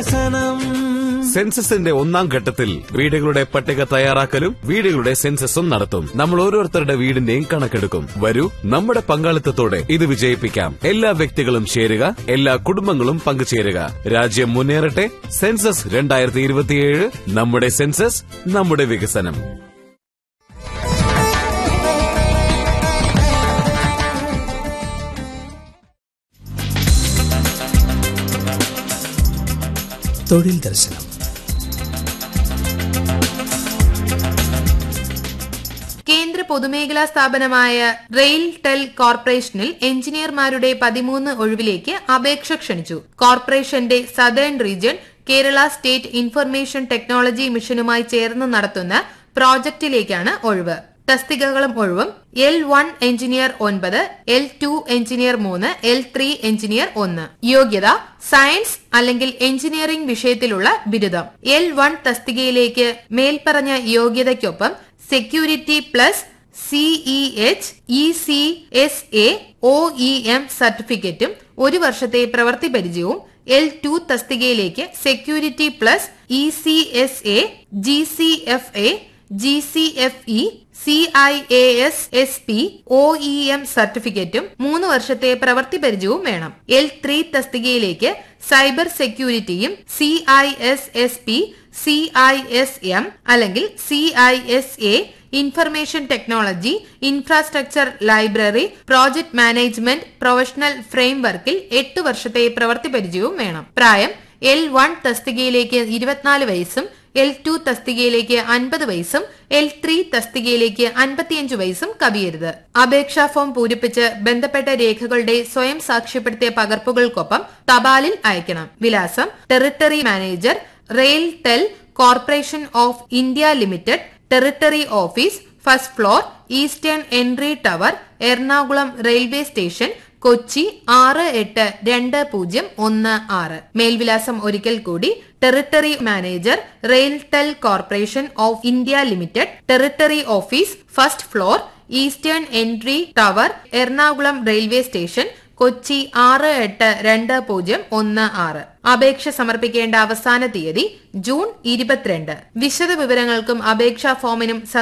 വികസനം സെൻസസിന്റെ ഒന്നാം ഘട്ടത്തിൽ വീടുകളുടെ പട്ടിക തയ്യാറാക്കലും വീടുകളുടെ സെൻസസും നടത്തും നമ്മൾ ഓരോരുത്തരുടെ വീടിന്റെയും കണക്കെടുക്കും വരൂ നമ്മുടെ പങ്കാളിത്തത്തോടെ ഇത് വിജയിപ്പിക്കാം എല്ലാ വ്യക്തികളും ചേരുക എല്ലാ കുടുംബങ്ങളും പങ്കുചേരുക രാജ്യം മുന്നേറട്ടെ സെൻസസ് രണ്ടായിരത്തി ഇരുപത്തിയേഴ് നമ്മുടെ സെൻസസ് നമ്മുടെ വികസനം തൊഴിൽ ദർശനം കേന്ദ്ര പൊതുമേഖലാ സ്ഥാപനമായ റെയിൽ ടെൽ കോർപ്പറേഷനിൽ എഞ്ചിനീയർമാരുടെ പതിമൂന്ന് ഒഴിവിലേക്ക് അപേക്ഷ ക്ഷണിച്ചു കോർപ്പറേഷന്റെ southern region Kerala state information technology മിഷനുമായി ചേർന്ന് നടത്തുന്ന പ്രോജക്റ്റിലേക്കാണ് ഒഴിവ് തസ്തികകളും ഒഴിവും എൽ വൺ എഞ്ചിനീയർ ഒൻപത് എൽ ടു എഞ്ചിനീയർ മൂന്ന് എൽ ത്രീ എഞ്ചിനീയർ ഒന്ന് യോഗ്യത സയൻസ് അല്ലെങ്കിൽ എഞ്ചിനീയറിംഗ് വിഷയത്തിലുള്ള ബിരുദം എൽ വൺ തസ്തികയിലേക്ക് മേൽപ്പറഞ്ഞ യോഗ്യതയ്ക്കൊപ്പം security plus CE H E C S A O E M സർട്ടിഫിക്കറ്റും ഒരു വർഷത്തെ പ്രവൃത്തി പരിചയവും എൽ ടു തസ്തികയിലേക്ക് security plus E C S A G C F A G C F E C I A S S P O E M സർട്ടിഫിക്കറ്റും മൂന്ന് വർഷത്തെ പ്രവൃത്തി പരിചയവും വേണം എൽ ത്രീ തസ്തികയിലേക്ക് സൈബർ സെക്യൂരിറ്റിയും C I S S P C I S M അല്ലെങ്കിൽ C I S A information technology infrastructure library project management professional ഫ്രെയിംവർക്കിൽ എട്ട് വർഷത്തെ പ്രവൃത്തി പരിചയവും വേണം പ്രായം എൽ വൺ തസ്തികയിലേക്ക് ഇരുപത്തിനാല് വയസ്സും എൽ ടു തസ്തികയിലേക്ക് അൻപത് വയസ്സും എൽ ത്രീ തസ്തികയിലേക്ക് അൻപത്തിയഞ്ച് വയസ്സും കവിയരുത് അപേക്ഷാ ഫോം പൂരിപ്പിച്ച് ബന്ധപ്പെട്ട രേഖകളുടെ സ്വയം സാക്ഷ്യപ്പെടുത്തിയ പകർപ്പുകൾക്കൊപ്പം തപാലിൽ അയക്കണം വിലാസം territory manager RailTel corporation of India limited territory office first floor eastern entry tower Ernakulam railway station Kochi ആറ് എട്ട് രണ്ട് പൂജ്യം ഒന്ന് ആറ് മേൽവിലാസം ഒരിക്കൽ കൂടി territory manager RailTel corporation of India limited territory office first floor eastern entry tower Ernakulam railway station Kochi ആറ് എട്ട് രണ്ട് പൂജ്യം ഒന്ന് ആറ് അപേക്ഷ സമർപ്പിക്കേണ്ട അവസാന തീയതി ജൂൺ ഇരുപത്തിരണ്ട് വിശദ വിവരങ്ങൾക്കും അപേക്ഷാ ഫോമിനും